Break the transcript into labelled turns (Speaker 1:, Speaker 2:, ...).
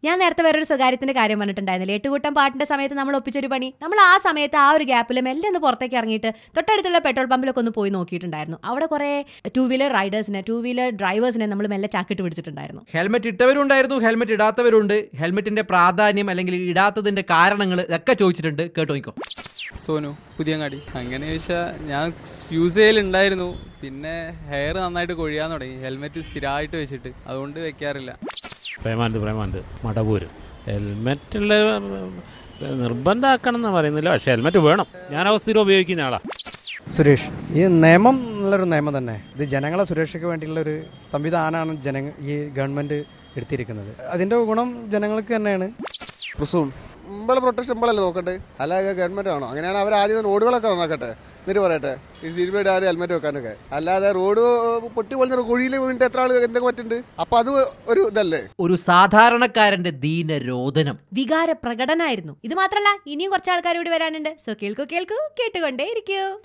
Speaker 1: ഞാൻ നേരത്തെ വേറൊരു സ്വകാര്യത്തിന്റെ കാര്യം പറഞ്ഞിട്ടുണ്ടായിരുന്നില്ല എട്ടുകൂട്ടം പാട്ടിന്റെ സമയത്ത് നമ്മൾ ഒപ്പിച്ചൊരു പണി നമ്മൾ ആ സമയത്ത് ആ ഒരു ഗ്യാപ്പിൽ മെല്ലെ ഒന്ന് പുറത്തേക്ക് ഇറങ്ങിയിട്ട് തൊട്ടടുത്തുള്ള പെട്രോൾ പമ്പിലൊക്കെ ഒന്ന് പോയി നോക്കിയിട്ടുണ്ടായിരുന്നു അവിടെ കുറെ ടൂ വീലർ റൈഡേഴ്സിനെ ടൂ വീലർ ഡ്രൈവേഴ്സിനെ നമ്മൾ മെല്ലെ ചാക്കിട്ട് പിടിച്ചിട്ടുണ്ടായിരുന്നു
Speaker 2: ഹെൽമെറ്റ് ഇട്ടവരുണ്ടായിരുന്നു ഹെൽമെറ്റ് ഇടാത്തവരുണ്ട് ഹെൽമെറ്റിന്റെ പ്രാധാന്യം അല്ലെങ്കിൽ ഇടാത്തതിന്റെ കാരണങ്ങൾ ഇതൊക്കെ ചോദിച്ചിട്ടുണ്ട് കേട്ടോ നോക്കോ
Speaker 3: സോനു പുതിയങ്ങാടി അങ്ങനെ ചോദിച്ചാൽ ഞാൻ യൂസ് ചെയ്യലുണ്ടായിരുന്നു പിന്നെ ഹെയർ നന്നായിട്ട് കൊഴിയാൻ തുടങ്ങി ഹെൽമെറ്റ് സ്ഥിരമായിട്ട് വെച്ചിട്ട് അതുകൊണ്ട് വെക്കാറില്ല
Speaker 4: പ്രേമാനന്ദ് പ്രേമാനന്ദ് മടവൂര് ഹെൽമെറ്റുള്ള നിർബന്ധമാക്കണം എന്ന് പറയുന്നില്ല പക്ഷെ ഹെൽമെറ്റ് വേണം ഞാൻ അവ സ്ഥിരം ഉപയോഗിക്കുന്ന ആളാ
Speaker 5: സുരേഷ് ഈ നിയമം എന്നുള്ളൊരു നിയമം തന്നെ ഇത് ജനങ്ങളെ സുരക്ഷയ്ക്ക് വേണ്ടിയുള്ള ഒരു സംവിധാനമാണ് ജന ഈ ഗവൺമെന്റ് എടുത്തിരിക്കുന്നത് അതിന്റെ ഗുണം ജനങ്ങൾക്ക് തന്നെയാണ്
Speaker 6: പ്രസൂൺ നമ്മളെ പ്രൊട്ടക്ഷൻ നമ്മളല്ലേ നോക്കട്ടെ അല്ലാതെ ഗവൺമെന്റ് ആണോ അങ്ങനെയാണ് അവർ ആദ്യം റോഡുകളൊക്കെ നന്നാക്കട്ടെ എന്നിട്ട് പറയട്ടെ ഈ സീറ്റ് ബെൽറ്റ് ആരും ഹെൽമെറ്റ് വെക്കാനൊക്കെ അല്ലാതെ റോഡ് പൊട്ടി പൊളിഞ്ഞ കുഴിയിൽ വീണിട്ട് എത്ര ആൾ എന്തൊക്കെ പറ്റുന്നുണ്ട് അപ്പൊ അത് ഒരു ഇതല്ലേ
Speaker 2: ഒരു സാധാരണക്കാരന്റെ ദീനരോധനം
Speaker 1: വികാര പ്രകടനായിരുന്നു ഇത് മാത്രമല്ല ഇനിയും കുറച്ച് ആൾക്കാർ കൂടി വരാനുണ്ട് സോ കേൾക്കൂ കേൾക്കൂ കേട്ടുകൊണ്ടേ ഇരിക്കൂ